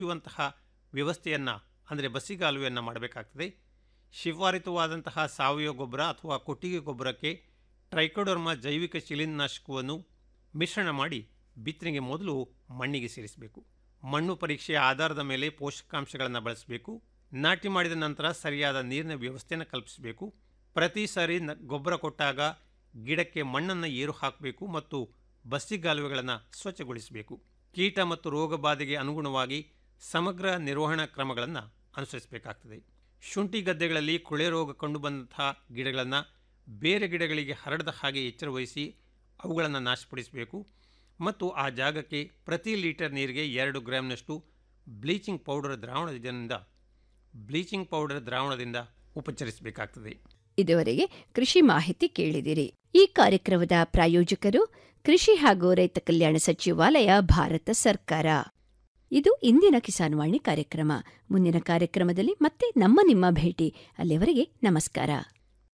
ಇರುವಂತಹ ವ್ಯವಸ್ಥೆಯನ್ನು ಅಂದರೆ ಬಸಿಗಾಲುವೆಯನ್ನು ಮಾಡಬೇಕಾಗ್ತದೆ ಶಿಫಾರಿತವಾದಂತಹ ಸಾವಯವ ಗೊಬ್ಬರ ಅಥವಾ ಕೊಟ್ಟಿಗೆ ಗೊಬ್ಬರಕ್ಕೆ ಟ್ರೈಕೋಡರ್ಮ ಜೈವಿಕ ಶಿಲೀನಾಶಕವನ್ನು ಮಿಶ್ರಣ ಮಾಡಿ ಬಿತ್ತನೆಗೆ ಮೊದಲು ಮಣ್ಣಿಗೆ ಸೇರಿಸಬೇಕು ಮಣ್ಣು ಪರೀಕ್ಷೆಯ ಆಧಾರದ ಮೇಲೆ ಪೋಷಕಾಂಶಗಳನ್ನು ಬಳಸಬೇಕು ನಾಟಿ ಮಾಡಿದ ನಂತರ ಸರಿಯಾದ ನೀರಿನ ವ್ಯವಸ್ಥೆಯನ್ನು ಕಲ್ಪಿಸಬೇಕು ಪ್ರತಿ ಸಾರಿ ನ ಗೊಬ್ಬರ ಕೊಟ್ಟಾಗ ಗಿಡಕ್ಕೆ ಮಣ್ಣನ್ನು ಏರು ಹಾಕಬೇಕು ಮತ್ತು ಬಸ್ಸಿಗಾಲುವೆಗಳನ್ನು ಸ್ವಚ್ಛಗೊಳಿಸಬೇಕು ಕೀಟ ಮತ್ತು ರೋಗ ಬಾಧೆಗೆ ಅನುಗುಣವಾಗಿ ಸಮಗ್ರ ನಿರ್ವಹಣಾ ಕ್ರಮಗಳನ್ನು ಅನುಸರಿಸಬೇಕಾಗ್ತದೆ ಶುಂಠಿ ಗದ್ದೆಗಳಲ್ಲಿ ಕೊಳೆ ರೋಗ ಕಂಡುಬಂದಂತಹ ಗಿಡಗಳನ್ನು ಬೇರೆ ಗಿಡಗಳಿಗೆ ಹರಡದ ಹಾಗೆ ಎಚ್ಚರ ವಹಿಸಿ ಅವುಗಳನ್ನು ನಾಶಪಡಿಸಬೇಕು ಮತ್ತು ಆ ಜಾಗಕ್ಕೆ ಪ್ರತಿ ಲೀಟರ್ ನೀರಿಗೆ ಎರಡು ಗ್ರಾಮ್ನಷ್ಟು ಬ್ಲೀಚಿಂಗ್ ಪೌಡರ್ ದ್ರಾವಣದಿಂದ ಬ್ಲೀಚಿಂಗ್ ಪೌಡರ್ ದ್ರಾವಣದಿಂದ ಉಪಚರಿಸಬೇಕಾಗ್ತದೆ ಇದುವರೆಗೆ ಕೃಷಿ ಮಾಹಿತಿ ಕೇಳಿದಿರಿ ಈ ಕಾರ್ಯಕ್ರಮದ ಪ್ರಾಯೋಜಕರು ಕೃಷಿ ಹಾಗೂ ರೈತ ಕಲ್ಯಾಣ ಸಚಿವಾಲಯ ಭಾರತ ಸರ್ಕಾರ ಇದು ಇಂದಿನ ಕಿಸಾನ್ವಾಣಿ ಕಾರ್ಯಕ್ರಮ ಮುಂದಿನ ಕಾರ್ಯಕ್ರಮದಲ್ಲಿ ಮತ್ತೆ ನಮ್ಮ ನಿಮ್ಮ ಭೇಟಿ ಅಲ್ಲಿಯವರೆಗೆ ನಮಸ್ಕಾರ